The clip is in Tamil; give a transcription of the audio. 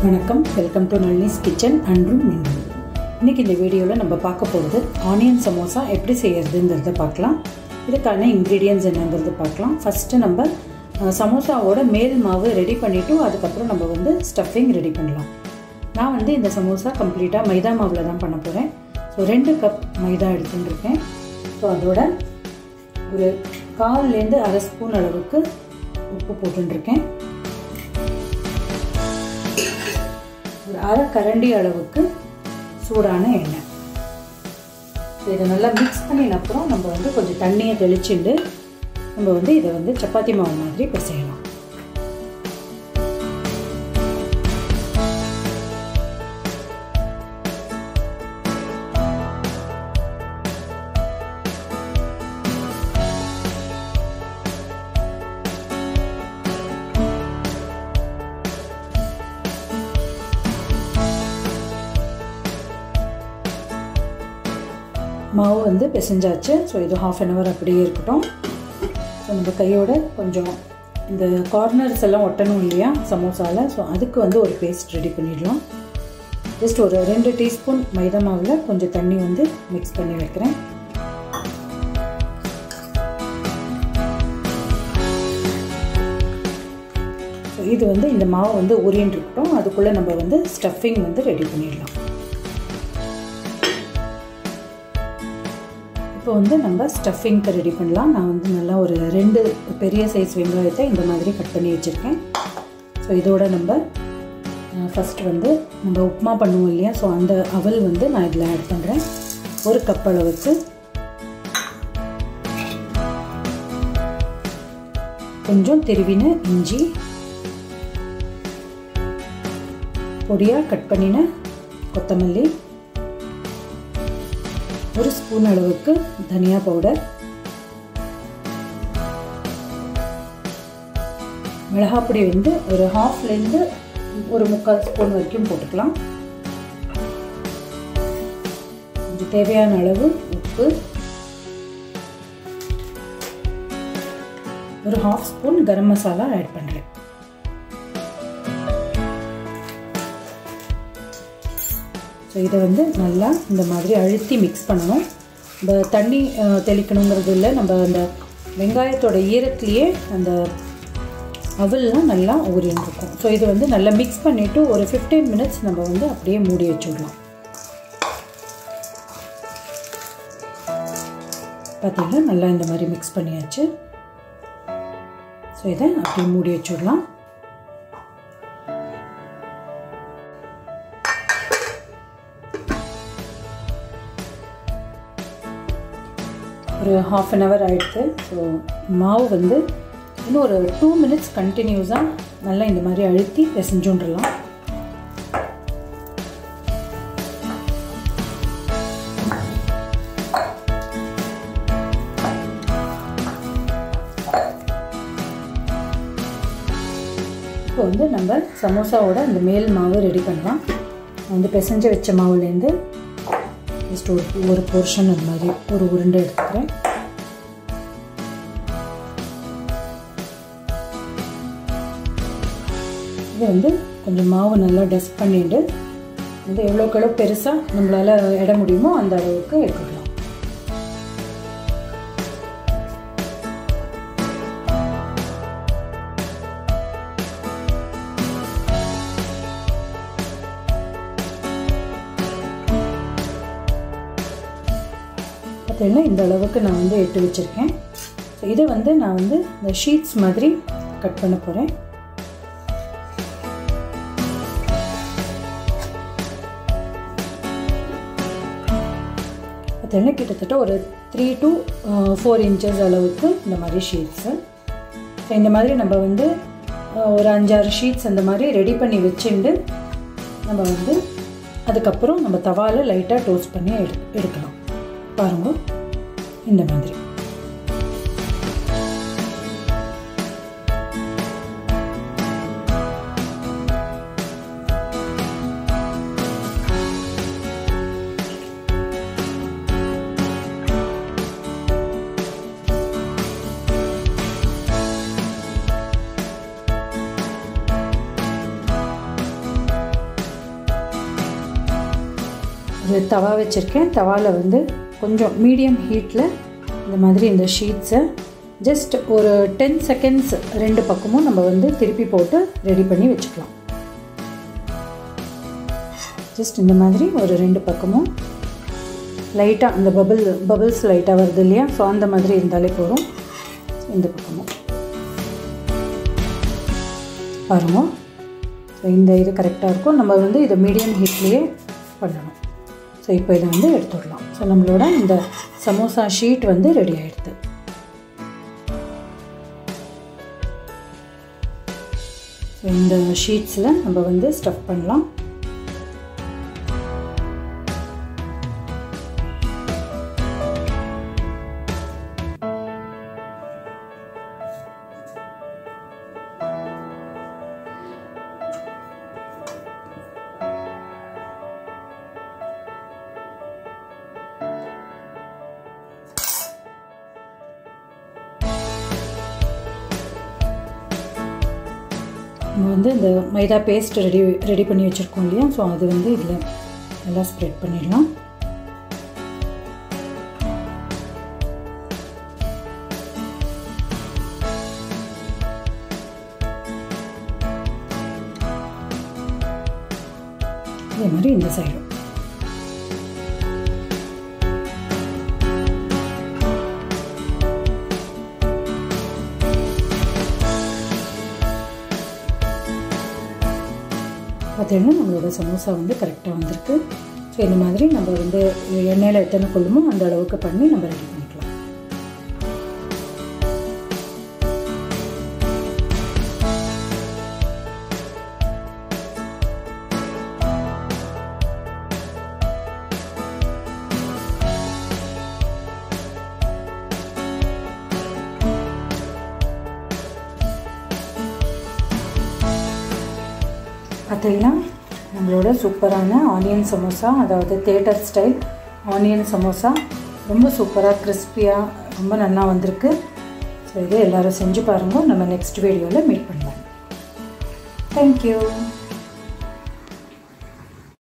வணக்கம் வெல்கம் டு நளினிஸ் கிச்சன் அன்றும் இன்றும் இன்றைக்கி இந்த வீடியோவில் நம்ம பார்க்க போகிறது ஆனியன் சமோசா எப்படி செய்யறதுங்கிறத பார்க்கலாம் இதுக்கான இன்க்ரீடியன்ஸ் என்னங்கிறது பார்க்கலாம் ஃபஸ்ட்டு நம்ம அஹ், சமோசாவோட மேல் மாவு ரெடி பண்ணிவிட்டு அதுக்கப்புறம் நம்ம வந்து ஸ்டஃபிங் ரெடி பண்ணலாம் நான் வந்து இந்த சமோசா கம்ப்ளீட்டாக மைதா மாவில் தான் பண்ண போகிறேன் ஸோ ரெண்டு கப் மைதா எடுத்துன்னு இருக்கேன் ஸோ அதோட ஒரு கால்லேருந்து அரை ஸ்பூன் அளவுக்கு உப்பு போட்டுருக்கேன் ஒரு அரை கரண்டி அளவுக்கு சூடான எண்ணெய் இதை நல்லா மிக்ஸ் பண்ணின அப்புறம் நம்ம வந்து கொஞ்சம் தண்ணியை தெளிச்சுட்டு நம்ம வந்து இதை வந்து சப்பாத்தி மாவு மாதிரி பிசையலாம் மாவு வந்து பிசைஞ்சாச்சு ஸோ இது ஹாஃப் அன் ஹவர் அப்படியே இருக்கட்டும் ஸோ நம்ம கையோட கொஞ்சம் இந்த கார்னர்ஸ் எல்லாம் ஒட்டணும் இல்லையா சமோசாவில் ஸோ அதுக்கு வந்து ஒரு பேஸ்ட் ரெடி பண்ணிடலாம் ஜஸ்ட் ஒரு ரெண்டு டீஸ்பூன் மைதா மாவில் கொஞ்சம் தண்ணி வந்து மிக்ஸ் பண்ணி வைக்கிறேன் ஸோ இது வந்து இந்த மாவு வந்து ஊறின்னு இருக்கட்டும் அதுக்குள்ளே நம்ம வந்து ஸ்டஃபிங் வந்து ரெடி பண்ணிடலாம் இப்போ வந்து நம்ம ஸ்டஃபிங்க்கு ரெடி பண்ணலாம் நான் வந்து நல்லா ஒரு ரெண்டு பெரிய சைஸ் வெங்காயத்தை இந்த மாதிரி கட் பண்ணி வச்சுருக்கேன் ஸோ இதோட நம்ம ஃபஸ்ட் வந்து நம்ம உப்புமா பண்ணுவோம் இல்லையா ஸோ அந்த அவல் வந்து நான் இதில் ஆட் பண்ணுறேன் ஒரு கப் அளவுக்கு கொஞ்சம் திருவின இஞ்சி பொடியாக கட் பண்ணின கொத்தமல்லி ஒரு ஸ்பூன் அளவுக்கு தனியா பவுடர் மிளகாப்பொடி வந்து ஒரு ஹாஃப்லேருந்து ஒரு முக்கால் ஸ்பூன் வரைக்கும் போட்டுக்கலாம் கொஞ்சம் தேவையான அளவு உப்பு ஒரு half spoon garam masala add பண்ணுறேன் ஸோ இதை வந்து நல்லா இந்த மாதிரி அழுத்தி மிக்ஸ் பண்ணணும் இந்த தண்ணி தெளிக்கணுங்கிறது இல்லை நம்ம அந்த வெங்காயத்தோட ஈரத்துலேயே அந்த அவல்லாம் நல்லா ஊறின்னு இருக்கும் ஸோ இது வந்து நல்லா மிக்ஸ் பண்ணிவிட்டு ஒரு ஃபிஃப்டீன் மினிட்ஸ் நம்ம வந்து அப்படியே மூடி வச்சுடலாம் பார்த்தீங்கன்னா நல்லா இந்த மாதிரி மிக்ஸ் பண்ணியாச்சு ஸோ இதை அப்படியே மூடி வச்சுடலாம் ஒரு ஹாஃப் அன் ஹவர் ஆகிடுது ஸோ மாவு வந்து இன்னும் ஒரு டூ மினிட்ஸ் கண்டினியூஸாக நல்லா இந்த மாதிரி அழுத்தி பிசைஞ்சுன்றலாம் இப்போ வந்து நம்ம சமோசாவோட அந்த மேல் மாவு ரெடி பண்ணலாம் வந்து பிசைஞ்சு வச்ச மாவுலேருந்து ஜஸ்ட் ஒரு ஒரு போர்ஷன் அந்த மாதிரி ஒரு உருண்டை எடுத்துக்கிறேன் இது வந்து கொஞ்சம் மாவு நல்லா டஸ்ட் பண்ணிட்டு வந்து எவ்வளோக்கு எவ்வளோ பெருசாக நம்மளால் இட முடியுமோ அந்த அளவுக்கு எடுத்துக்கலாம் பார்த்தீங்கன்னா இந்த அளவுக்கு நான் வந்து எட்டு வச்சுருக்கேன் ஸோ இதை வந்து நான் வந்து இந்த ஷீட்ஸ் மாதிரி கட் பண்ண போகிறேன் பார்த்தீங்கன்னா கிட்டத்தட்ட ஒரு த்ரீ டு ஃபோர் இன்ச்சஸ் அளவுக்கு இந்த மாதிரி ஷீட்ஸு ஸோ இந்த மாதிரி நம்ம வந்து ஒரு அஞ்சாறு ஷீட்ஸ் அந்த மாதிரி ரெடி பண்ணி வச்சுட்டு நம்ம வந்து அதுக்கப்புறம் நம்ம தவாவில் லைட்டாக டோஸ்ட் பண்ணி எடு எடுக்கலாம் பாருங்க இந்த மாதிரி ஒரு தவா வச்சுருக்கேன் தவாவில் வந்து கொஞ்சம் மீடியம் ஹீட்டில் இந்த மாதிரி இந்த ஷீட்ஸை ஜஸ்ட் ஒரு டென் செகண்ட்ஸ் ரெண்டு பக்கமும் நம்ம வந்து திருப்பி போட்டு ரெடி பண்ணி வச்சுக்கலாம் ஜஸ்ட் இந்த மாதிரி ஒரு ரெண்டு பக்கமும் லைட்டாக அந்த பபிள் பபிள்ஸ் லைட்டாக வருது இல்லையா ஸோ அந்த மாதிரி இருந்தாலே போதும் இந்த பக்கமும் பாருங்க ஸோ இந்த இது கரெக்டாக இருக்கும் நம்ம வந்து இதை மீடியம் ஹீட்லேயே பண்ணணும் ஸோ இப்போ இதை வந்து எடுத்துடலாம் ஸோ நம்மளோட இந்த சமோசா ஷீட் வந்து ரெடி ஆகிடுது ஸோ இந்த ஷீட்ஸில் நம்ம வந்து ஸ்டஃப் பண்ணலாம் நம்ம வந்து இந்த மைதா பேஸ்ட் ரெடி ரெடி பண்ணி வச்சுருக்கோம் இல்லையா ஸோ அது வந்து இதில் நல்லா ஸ்ப்ரெட் பண்ணிடலாம் இதே மாதிரி இந்த சைடும் பார்த்தீங்கன்னா நம்மளோட சமோசா வந்து கரெக்டாக வந்திருக்கு ஸோ இந்த மாதிரி நம்ம வந்து எண்ணெயில் எத்தனை கொள்ளுமோ அந்த அளவுக்கு பண்ணி நம்ம ரெடி பண்ணிக்கலாம் பார்த்தீங்கன்னா நம்மளோட சூப்பரான ஆனியன் சமோசா அதாவது தேட்டர் ஸ்டைல் ஆனியன் சமோசா ரொம்ப சூப்பராக கிறிஸ்பியாக ரொம்ப நல்லா வந்திருக்கு ஸோ இதை எல்லோரும் செஞ்சு பாருங்கள் நம்ம நெக்ஸ்ட் வீடியோவில் மீட் பண்ணலாம் தேங்க்யூ